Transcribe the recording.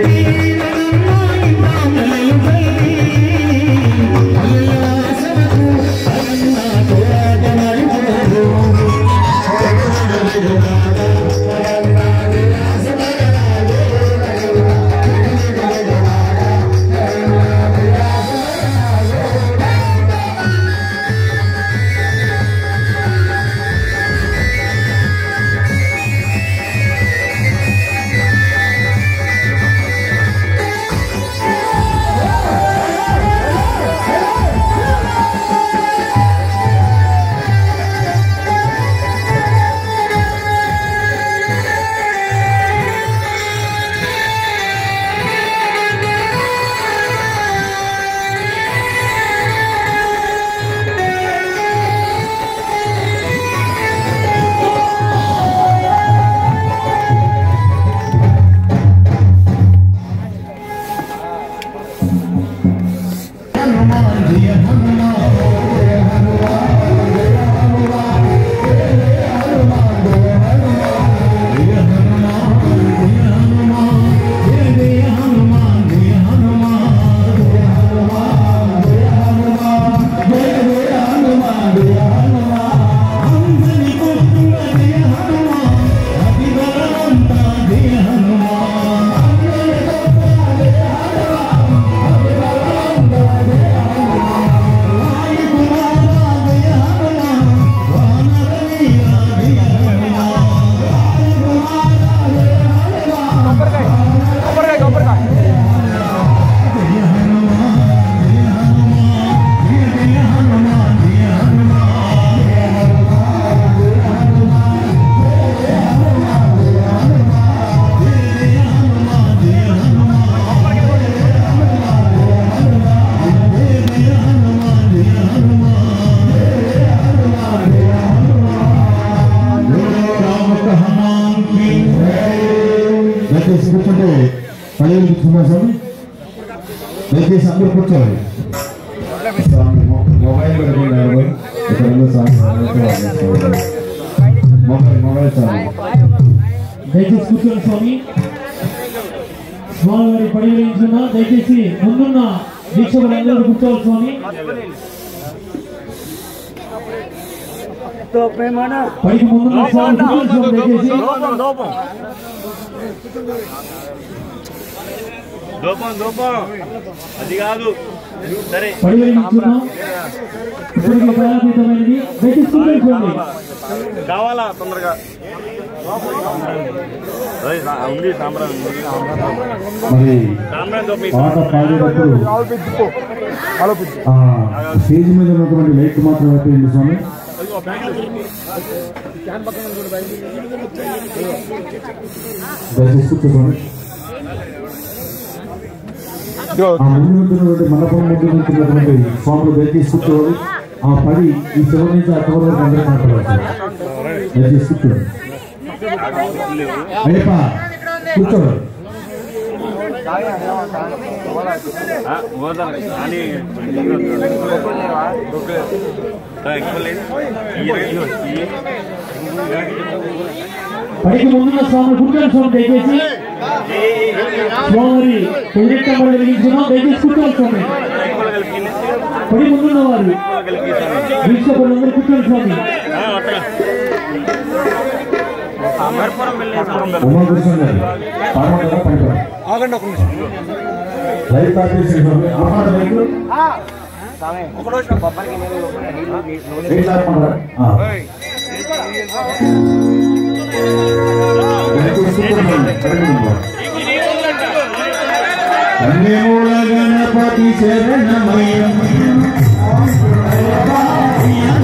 దయచేసి కూర్చుంటే పదిహేను కూర్చున్నా స్వామి దయచేసి అందరూ కూర్చోవాలి స్వామి మొ- మొబైల్ పెట్టుకున్నారు ఇక్కడ ఉన్న స్వామి మొబైల్ మొబైల్ స్వామి దయచేసి కూర్చోండి స్వామి స్వామి వారి పడి వేయించున్న దయచేసి ముందున్న దీక్షకులందరూ కూర్చోవాలి స్వామి పడికి ముందున్న స్వామి కూర్చోండి స్వామి దయచేసి దూపం దూపం అది కాదు సరే పడి వేయించున్నాం ఇప్పటికి ప్రారంభితమైనది దయచేసి కూర్చోండి స్వామి కావాలా తొందరగా ఓయ్, నా- ఉంది సాంబ్రాన్ ఉంది. మరి సాంబ్రాన్ దూపం పాట పాడేటప్పుడు ఆ, స్టేజ్ మీద ఉన్నటువంటి లైట్ మాత్రం అయిపోయింది స్వామి దయచేసి కూర్చోండి ఆ ముందు ఉంటున్నటువంటి మండపం ముందు ఉంటున్నటువంటి స్వాములు దయచేసి కూర్చోవాలి ఆ పడి ఈ చివరి నుంచి ఆ చివరి వరకు అందరూ మాట్లాడాలి దయచేసి కూర్చోండి అయ్యప్ప కూర్చోండి ఆ, పోతాను. కానీ ఆ, ఎక్కువ లేదు ఈ రేడియో, ఈ- పడికి ముందున్న స్వామి కూర్చోండి స్వామి దయచేసి స్వామి ప్రొజెక్ట్ వెలిగించున్నాం దయచేసి కూర్చోండి స్వామి ఎక్కువ కలిపి పడి ముందున్న వారు ఎక్కువ కలిపి దీక్షకులందరూ కూర్చోండి స్వామి ఆ, అట్టగా. మరపురం వెళ్ళి సాంబ్రాన్. ఉమా కూర్చోండి పాడమంటారా పడిపోయి ఆగండి ఒక నిమిషం లైట్ ఆపేసి స్వామి ఆపాడు లైట్లు లైట్లు ఆపమంటారా ఆ. దయచేసి కూర్చోండి. కరెక్ట్గా. కన్యమూల గణపతి శరణమయ్య